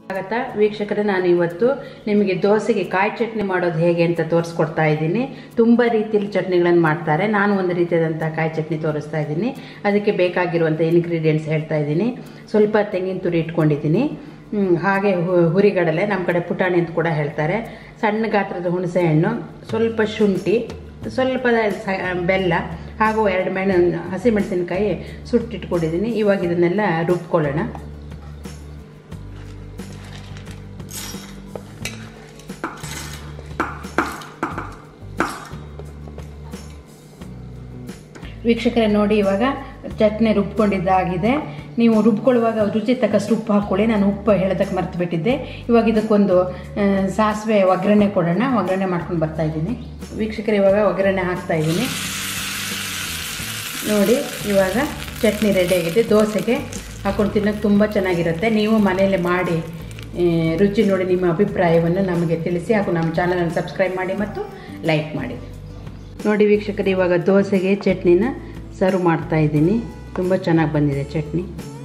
ಸ್ವಾಗತ ವೀಕ್ಷಕರೇ ನಾನು ಇವತ್ತು ನಿಮಗೆ ದೋಸೆಗೆ ಕಾಯಿ ಚಟ್ನಿ ಮಾಡೋದು ಹೇಗೆ ಅಂತ ತೋರಿಸ್ಕೊಡ್ತಾ ಇದ್ದೀನಿ ತುಂಬ ರೀತಿಯಲ್ಲಿ ಚಟ್ನಿಗಳನ್ನು ಮಾಡ್ತಾರೆ ನಾನು ಒಂದು ರೀತಿಯಾದಂಥ ಕಾಯಿ ಚಟ್ನಿ ತೋರಿಸ್ತಾ ಇದ್ದೀನಿ ಅದಕ್ಕೆ ಬೇಕಾಗಿರುವಂಥ ಇಂಗ್ರೀಡಿಯೆಂಟ್ಸ್ ಹೇಳ್ತಾ ಇದ್ದೀನಿ ಸ್ವಲ್ಪ ತೆಂಗಿನ ತುರಿ ಇಟ್ಕೊಂಡಿದ್ದೀನಿ ಹ್ಮ್, ಹಾಗೆ ಹು- ಹುರಿಗಡಲೆ ನಮ್ಮ ಕಡೆ ಪುಟಾಣಿ ಅಂತ ಕೂಡ ಹೇಳ್ತಾರೆ ಸಣ್ಣ ಗಾತ್ರದ ಹುಣಸೆ ಹಣ್ಣು ಸ್ವಲ್ಪ ಶುಂಠಿ ಸ್ವಲ್ಪ ಸ- ಬೆಲ್ಲ ಹಾಗೂ ಎರಡು ಮೆಣ ಹಸಿಮೆಣಸಿನಕಾಯಿ ಸುಟ್ಟಿಟ್ಕೊಂಡಿದ್ದೀನಿ ಇವಾಗ ಇದನ್ನೆಲ್ಲ ರುಬ್ಕೊಳ್ಳೋಣ ವೀಕ್ಷಕರೇ ನೋಡಿ ಇವಾಗ ಚಟ್ನಿ ರುಬ್ಕೊಂಡಿದ್ದಾಗಿದೆ ನೀವು ರುಬ್ಕೊಳ್ಳುವಾಗ ರುಚಿ ತಕ್ಕಷ್ಟು ಉಪ್ಪು ಹಾಕ್ಕೊಳ್ಳಿ ನಾನು ಉಪ್ಪು ಹೇಳೋದಕ್ಕೆ ಮರ್ತು ಬಿಟ್ಟಿದ್ದೆ ಇವಾಗ ಇದಕ್ಕೊಂದು ಆ, ಸಾಸಿವೆ ಒಗ್ಗರಣೆ ಕೊಡೋಣ ಒಗ್ಗರಣೆ ಮಾಡ್ಕೊಂಡು ಬರ್ತಾ ಇದ್ದೀನಿ ವೀಕ್ಷಕರು ಇವಾಗ ಒಗ್ಗರಣೆ ಹಾಕ್ತಾ ಇದ್ದೀನಿ ನೋಡಿ ಇವಾಗ ಚಟ್ನಿ ರೆಡಿಯಾಗಿದೆ ದೋಸೆಗೆ ಹಾಕೊಂಡು ತಿನ್ನೋಕೆ ತುಂಬ ಚೆನ್ನಾಗಿರುತ್ತೆ ನೀವು ಮನೆಯಲ್ಲೇ ಮಾಡಿ ಆ, ರುಚಿ ನೋಡಿ ನಿಮ್ಮ ಅಭಿಪ್ರಾಯವನ್ನು ನಮಗೆ ತಿಳಿಸಿ ಹಾಗೂ ನಮ್ಮ ಚಾನಲನ್ನು ಸಬ್ಸ್ಕ್ರೈಬ್ ಮಾಡಿ ಮತ್ತು ಲೈಕ್ ಮಾಡಿ ನೋಡಿ ವೀಕ್ಷಕರು ಇವಾಗ ದೋಸೆಗೆ ಚಟ್ನಿನ ಸರ್ವ್ ಮಾಡ್ತಾ ಇದ್ದೀನಿ ತುಂಬ ಚೆನ್ನಾಗಿ ಬಂದಿದೆ ಚಟ್ನಿ